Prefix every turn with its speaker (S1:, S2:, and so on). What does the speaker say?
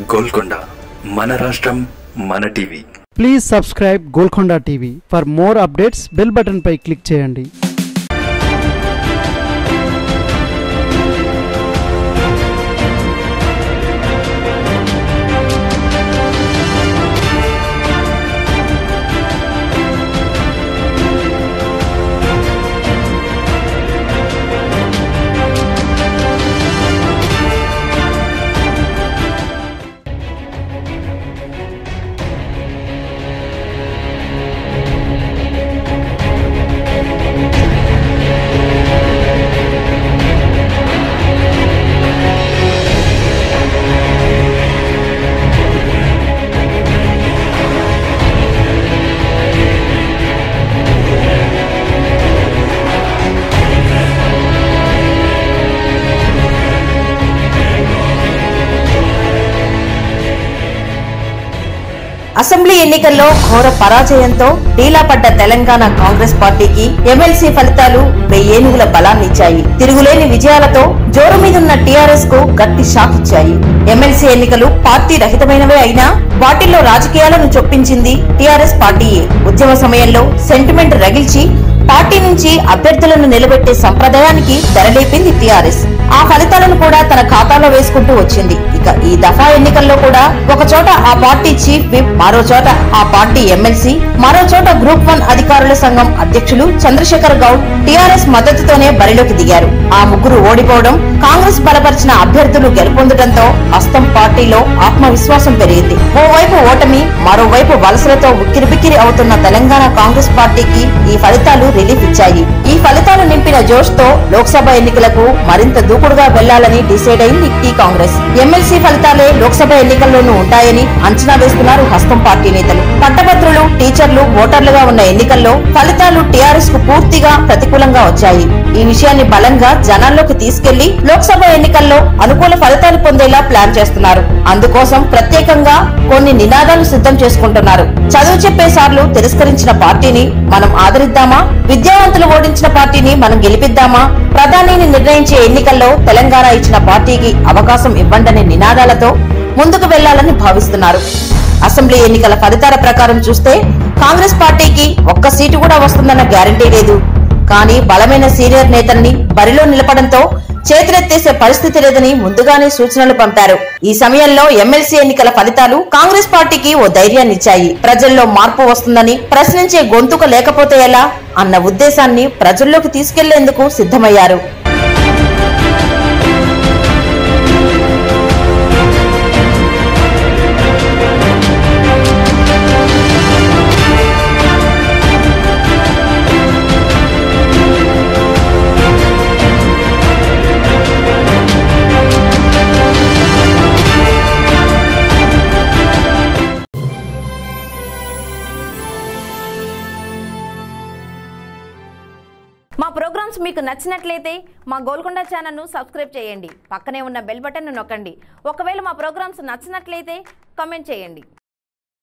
S1: గోల్కొండ మన రాష్ట్రం మన TV
S2: please subscribe Golconda TV for more updates bell button పై క్లిక్ చేయండి
S3: అసెంబ్లీ ఎన్నికల్లో ఘోర పరాజయంతో డీలాపడ్డ తెలంగాణ కాంగ్రెస్ పార్టీకి ఎమ్మెల్సీ ఫలితాలు వెయ్యేనుగుల బలాన్నిచ్చాయి తిరుగులేని విజయాలతో జోరు మీదున్న టీఆర్ఎస్ కు గట్టి షాక్ ఇచ్చాయి ఎమ్మెల్సీ ఎన్నికలు పార్టీ రహితమైనవే అయినా వాటిల్లో రాజకీయాలను చొప్పించింది టీఆర్ఎస్ పార్టీయే ఉద్యమ సమయంలో సెంటిమెంట్ రగిల్చి పార్టీ నుంచి అభ్యర్థులను నిలబెట్టే సంప్రదాయానికి తెరలేపింది టీఆర్ఎస్ ఆ ఫలితాలను కూడా తన ఖాతాలో వేసుకుంటూ వచ్చింది ఇక ఈ దఫా ఎన్నికల్లో కూడా ఒక చోట ఆ పార్టీ చీఫ్ విప్ మరో చోట ఆ పార్టీ ఎమ్మెల్సీ మరో చోట గ్రూప్ వన్ అధికారుల సంఘం అధ్యక్షులు చంద్రశేఖర్ గౌడ్ టీఆర్ఎస్ మద్దతుతోనే బరిలోకి దిగారు ఆ ముగ్గురు ఓడిపోవడం కాంగ్రెస్ బలపరిచిన అభ్యర్థులు గెలుపొందడంతో హస్తం పార్టీలో ఆత్మవిశ్వాసం పెరిగింది ఓవైపు ఓటమి మరోవైపు వలసలతో ఉక్కిరిబిక్కిరి అవుతున్న తెలంగాణ కాంగ్రెస్ పార్టీకి ఈ ఫలితాలు రిలీఫ్ ఇచ్చాయి ఈ ఫలితాలు నింపిన జోష్ తో లోక్సభ ఎన్నికలకు మరింత దూకుడుగా వెళ్లాలని డిసైడ్ అయింది టీ కాంగ్రెస్ ఎమ్మెల్సీ ఫలితాలే లోక్సభ ఎన్నికల్లోనూ ఉంటాయని అంచనా వేస్తున్నారు హస్తం పార్టీ నేతలు పట్టభద్రులు టీచర్లు ఓటర్లుగా ఉన్న ఎన్నికల్లో ఫలితాలు టీఆర్ఎస్ కు పూర్తిగా ప్రతికూలంగా వచ్చాయి ఈ విషయాన్ని బలంగా జనాల్లోకి తీసుకెళ్లి లోక్సభ ఎన్నికల్లో అనుకూల ఫలితాలు పొందేలా ప్లాన్ చేస్తున్నారు అందుకోసం ప్రత్యేకంగా కొన్ని నినాదాలు సిద్ధం చేసుకుంటున్నారు చదువు చెప్పే సార్లు తిరస్కరించిన పార్టీని మనం ఆదరిద్దామా విద్యావంతులు ఓడించిన పార్టీని మనం గెలిపిద్దామా ప్రధానిని నిర్ణయించే ఎన్నికల్లో తెలంగాణ ఇచ్చిన పార్టీకి అవకాశం ఇవ్వండనే నినాదాలతో ముందుకు వెళ్లాలని భావిస్తున్నారు అసెంబ్లీ ఎన్నికల ఫలితాల ప్రకారం చూస్తే కాంగ్రెస్ పార్టీకి ఒక్క సీటు కూడా వస్తుందన్న గ్యారంటీ లేదు కానీ బలమైన సీనియర్ నేతల్ని బరిలో నిలపడంతో చేతులెత్తేసే పరిస్థితి లేదని ముందుగానే సూచనలు పంపారు ఈ సమయంలో ఎమ్మెల్సీ ఎన్నికల ఫలితాలు కాంగ్రెస్ పార్టీకి ఓ ధైర్యాన్నిచ్చాయి ప్రజల్లో మార్పు వస్తుందని ప్రశ్నించే గొంతుక లేకపోతే ఎలా అన్న ఉద్దేశాన్ని ప్రజల్లోకి తీసుకెళ్లేందుకు సిద్ధమయ్యారు
S4: మా ప్రోగ్రామ్స్ మీకు నచ్చినట్లయితే మా గోల్కొండ ఛానల్ను సబ్స్క్రైబ్ చేయండి పక్కనే ఉన్న బెల్ బటన్ను నొక్కండి ఒకవేళ మా ప్రోగ్రామ్స్ నచ్చినట్లయితే కామెంట్ చేయండి